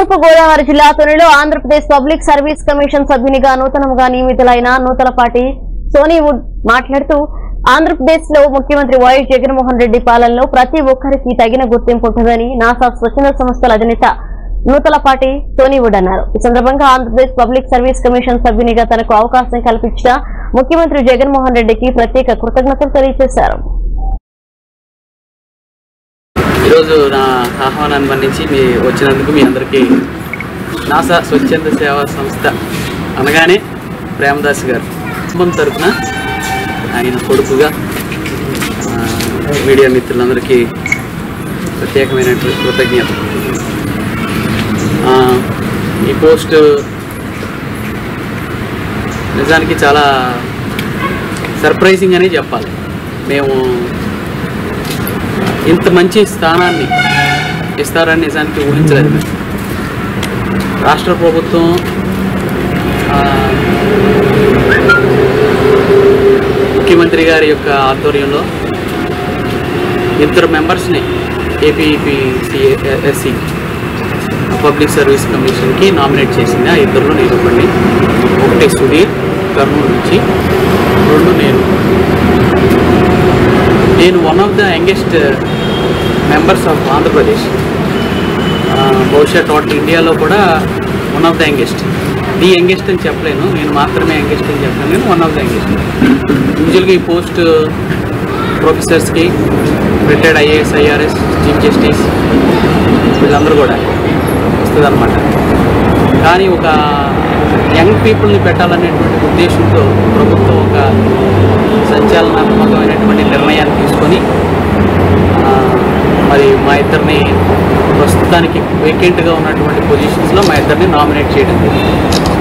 తూర్పు గోదావరి జిల్లా తునిలో ఆంధ్రప్రదేశ్ పబ్లిక్ సర్వీస్ కమిషన్ సభ్యునిగా నూతనంగా నియమితులైన నూతలపాటి సోనీవుడ్ మాట్లాడుతూ ఆంధ్రప్రదేశ్ లో ముఖ్యమంత్రి వైఎస్ జగన్మోహన్ రెడ్డి పాలనలో ప్రతి ఒక్కరికి తగిన గుర్తింపు ఉంటుందని నాసా స్వచ్ఛంద సంస్థల అధినేత నూతలపాటి సోనీవుడ్ అన్నారు ఈ సందర్భంగా ఆంధ్రప్రదేశ్ పబ్లిక్ సర్వీస్ కమిషన్ సభ్యునిగా తనకు అవకాశం కల్పించిన ముఖ్యమంత్రి జగన్మోహన్ రెడ్డికి ప్రత్యేక కృతజ్ఞతలు తెలియజేశారు ఈరోజు నా ఆహ్వానాన్ని మన్నించి మీ వచ్చినందుకు మీ అందరికీ నాసా స్వచ్ఛంద సేవా సంస్థ అనగానే ప్రేమదాస్ గారు కుటుంబం తరఫున ఆయన కొడుకుగా ఆ, మీడియా మిత్రులందరికీ ప్రత్యేకమైనటువంటి కృతజ్ఞత ఆ, ఈ పోస్ట్ నిజానికి చాలా సర్ప్రైజింగ్ అనే చెప్పాలి మేము ఇంత మంచి స్థానాన్ని ఇస్తారని నిజానికి ఊహించలేదు మేము. రాష్ట్ర ప్రభుత్వం ఆ, ముఖ్యమంత్రి గారి యొక్క ఆధ్వర్యంలో ఇద్దరు మెంబర్స్ని ఏపీపీసీఎస్సి పబ్లిక్ సర్వీస్ కమిషన్కి నామినేట్ చేసింది ఆ ఇద్దరులో నేను ఒకటి ఒకటి సుధీర్ కర్నూలు నుంచి రెండు నేను నేను one of the youngest members of Andhra Pradesh ఆ, బహుశా టోటల్ ఇండియాలో కూడా one of the youngest the youngest అని చెప్పలేను నేను మాత్రమే యంగెస్ట్ అని చెప్పలేను నేను వన్ ఆఫ్ ద యంగెస్ట్ యూజువల్గా ఈ పోస్ట్ ప్రొఫెసర్స్కి retired IAS IRS chief justice వీళ్ళందరూ కూడా వస్తుంది అనమాట కానీ ఒక యంగ్ పీపుల్ని పెట్టాలనేటువంటి ఉద్దేశంతో ప్రభుత్వం ఒక సంచలనాత్మకమైనటువంటి నిర్ణయాన్ని తీసుకొని ఆ, మరి మా ఇద్దరిని ప్రస్తుతానికి వేకెంట్గా ఉన్నటువంటి పొజిషన్స్లో మా ఇద్దరిని నామినేట్ చేయడం జరిగింది